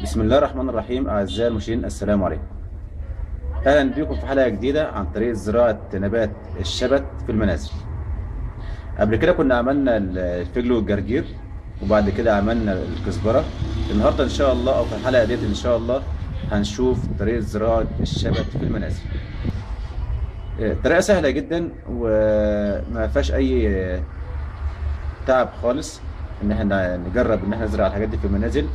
بسم الله الرحمن الرحيم أعزائي المشاهدين السلام عليكم أهلا بكم في حلقة جديدة عن طريق زراعة نبات الشبت في المنازل قبل كده كنا عملنا الفجل والجرجير وبعد كده عملنا الكزبرة النهاردة إن شاء الله أو في الحلقة ديت إن شاء الله هنشوف طريقة زراعة الشبت في المنازل آه، طريقة سهلة جدا وما فيهاش أي آه، تعب خالص إن احنا نجرب إن احنا نزرع الحاجات دي في المنازل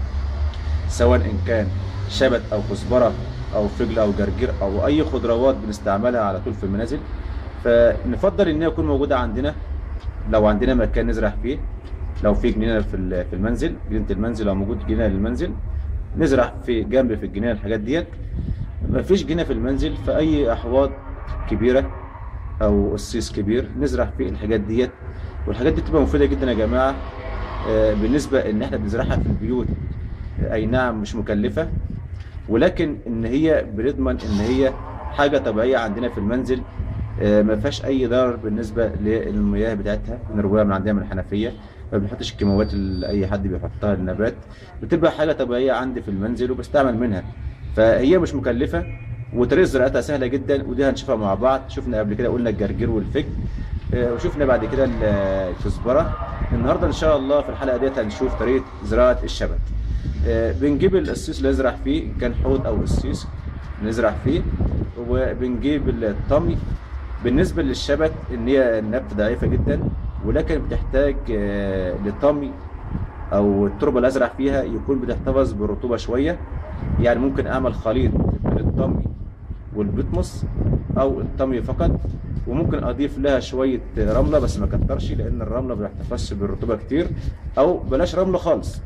سواء ان كان شبت او كزبره او فجل او جرجير او اي خضروات بنستعملها على طول في المنازل فنفضل ان هي تكون موجوده عندنا لو عندنا مكان نزرع فيه لو في جنينه في ال- في المنزل جنينه المنزل لو موجود جنينه للمنزل نزرع في جنب في الجنينه الحاجات ديت مفيش جنينه في المنزل في اي احواض كبيره او قصيص كبير نزرع فيه الحاجات ديت والحاجات دي بتبقى مفيده جدا يا جماعه آه، بالنسبه ان احنا بنزرعها في البيوت اي نعم مش مكلفة ولكن ان هي بنضمن ان هي حاجة طبيعية عندنا في المنزل آه، ما فيهاش اي ضرر بالنسبة للمياه بتاعتها بنرويها من عندنا من الحنفية ما بنحطش الكيماويات اللي اي حد بيحطها للنبات بتبقى حاجة طبيعية عندي في المنزل وبستعمل منها فهي مش مكلفة وطريقة زراعتها سهلة جدا ودي هنشوفها مع بعض شفنا قبل كده قلنا الجرجير والفجل آه، وشفنا بعد كده ال- الكزبرة النهاردة ان شاء الله في الحلقة ديت هنشوف طريقة زراعة الشبت آه، بنجيب القصيص اللي نزرع فيه إن كان حوض او قصيص نزرع فيه وبنجيب الطمي بالنسبه للشبت ان هي النبته ضعيفه جدا ولكن بتحتاج آه، لطمي او التربه اللي ازرع فيها يكون بتحتفظ بالرطوبه شويه يعني ممكن اعمل خليط من الطمي والبطمس او الطمي فقط وممكن اضيف لها شويه رمله بس ما كترش لان الرمله ما بتحتفظش بالرطوبه كتير او بلاش رمله خالص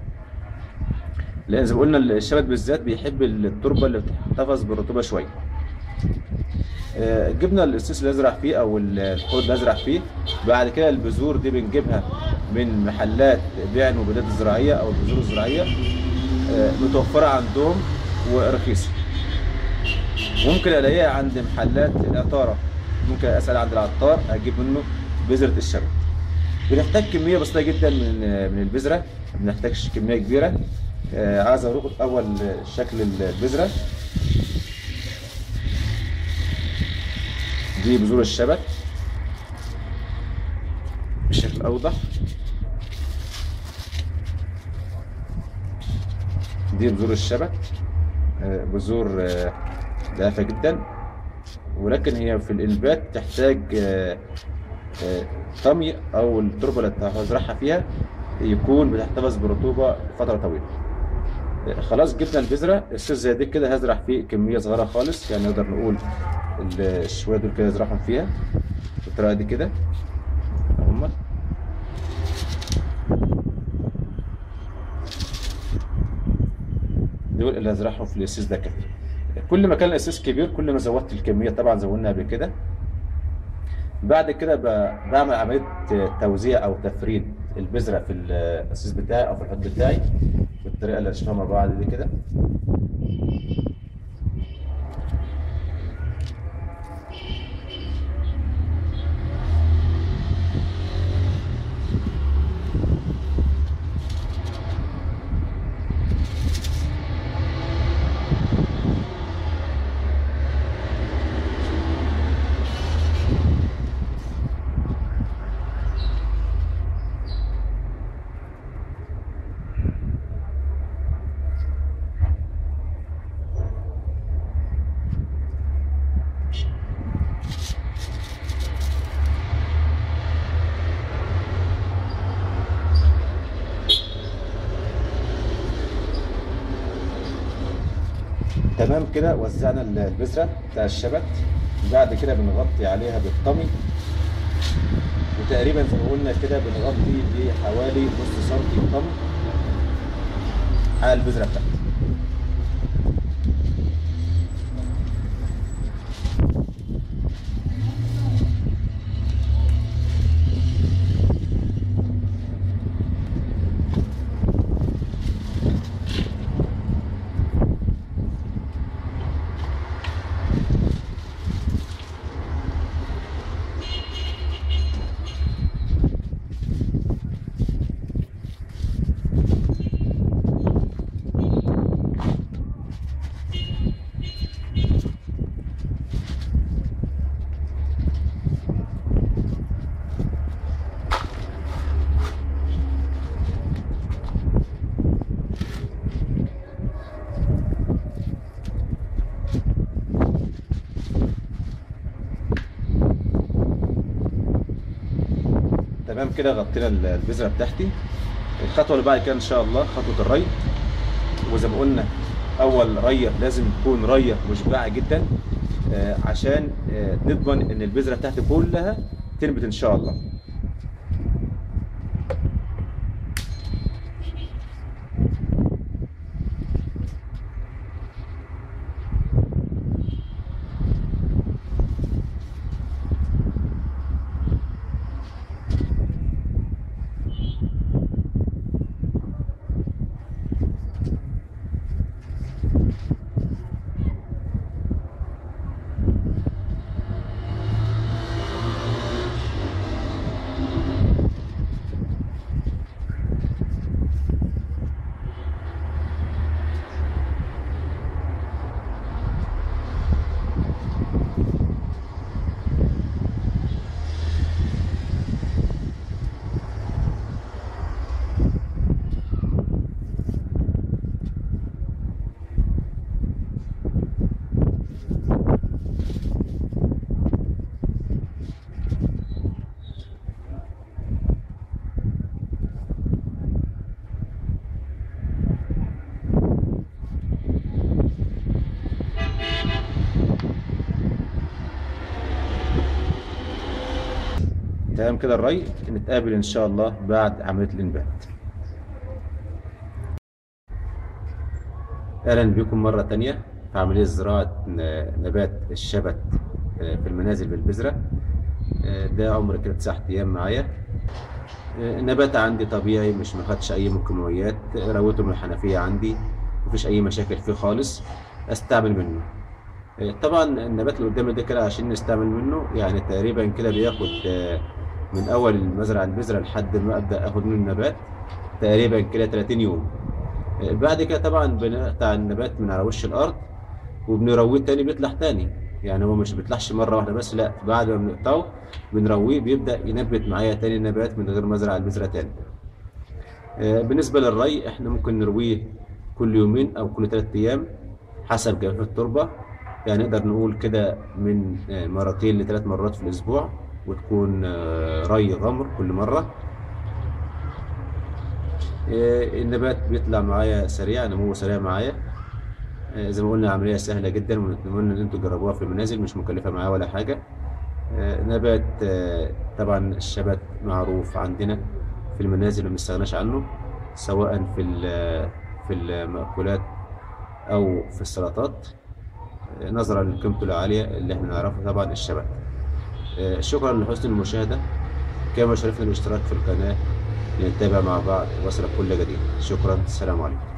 لان زي ما قلنا الشبت بالذات بيحب التربه اللي بتحتفظ بالرطوبه شويه آه، جبنا القصيص اللي ازرع فيه او الحوض اللي ازرع فيه بعد كده البذور دي بنجيبها من محلات بيع المبيدات الزراعيه او البذور الزراعيه آه، متوفره عندهم ورخيصه ممكن الاقيها عند محلات العطاره ممكن اسال عند العطار اجيب منه بذره الشبت بنحتاج كميه بسيطه جدا من من البذره ما بنحتاجش كميه كبيره آه، عايز اوريكم اول شكل البذره دي بذور الشبت بشكل اوضح دي بذور الشبت آه، بذور آه، ضعيفه جدا ولكن هي في الانبات تحتاج آه، آه، طمي او التربه اللي هزرعها فيها يكون بتحتفظ برطوبه فتره طويله آه، خلاص جبنا البذره السيس زي دي كده هزرع فيه كميه صغيره خالص يعني نقدر نقول ال- الشويه دول كده ازرعهم فيها بالطريقه دي كده هم دول اللي هزرعهم في الاساس ده كده كل ما كان الاساس كبير كل ما زودت الكميه طبعا زودنا قبل كده بعد كده ب- بعمل عمليه توزيع او تفريد البذره في الاساس بتاعي او في الحوض بتاعي بالطريقه اللي هنشوفها مع بعض دي كده تمام كده وزعنا البذرة بتاع الشبت بعد كده بنغطي عليها بالطمي وتقريبا زي ما قلنا كده بنغطي بحوالي نص سنتي طمي على البذرة بتاعتي تمام كده غطينا ال- البذره بتاعتي الخطوه اللي بعد كده ان شاء الله خطوه الري وزي ما قلنا اول ريه لازم تكون ريه مشبعه جدا آه، عشان آه، نضمن ان البذره بتاعتي كلها تنبت ان شاء الله تمام كده الري نتقابل ان شاء الله بعد عمليه الانبات اهلا بكم مره تانية في عمليه زراعه ن- نبات الشبت آه، في المنازل بالبذره آه، ده عمر كده تسعة ايام معايا آه، النبات عندي طبيعي مش مخدش اي مكمويات آه، رويته من الحنفيه عندي مفيش اي مشاكل فيه خالص استعمل منه آه، طبعا النبات اللي قدامي ده كده عشان نستعمل منه يعني تقريبا كده بياخد آه، من اول المزرعه البذره لحد ما ابدا اخد منه النبات تقريبا كده 30 يوم آه، بعد كده طبعا بنقطع النبات من على وش الارض وبنرويه تاني بيطلع تاني يعني هو مش بيطلعش مره واحده بس لا بعد ما بنقطعه بنرويه بيبدا ينبت معايا تاني نبات من غير مزرعه البذره تاني آه، بالنسبه للري احنا ممكن نرويه كل يومين او كل ثلاث ايام حسب جفاف التربه يعني نقدر نقول كده من آه، مرتين لثلاث مرات في الاسبوع وتكون آه، ري غمر كل مره آه، النبات بيطلع معايا سريع نموه سريع معايا آه، زي ما قلنا عملية سهلة جدا ونتمنى ان انتوا تجربوها في المنازل مش مكلفة معايا ولا حاجة آه، نبات آه، طبعا الشبت معروف عندنا في المنازل ما بنستغناش عنه سواء في ال- في المأكولات او في السلطات آه، نظرا لقيمته العالية اللي احنا نعرفها طبعا الشبت آه، شكرا لحسن المشاهدة كما شرفنا الاشتراك في القناة لنتابع مع بعض وصل كل جديد شكرا السلام عليكم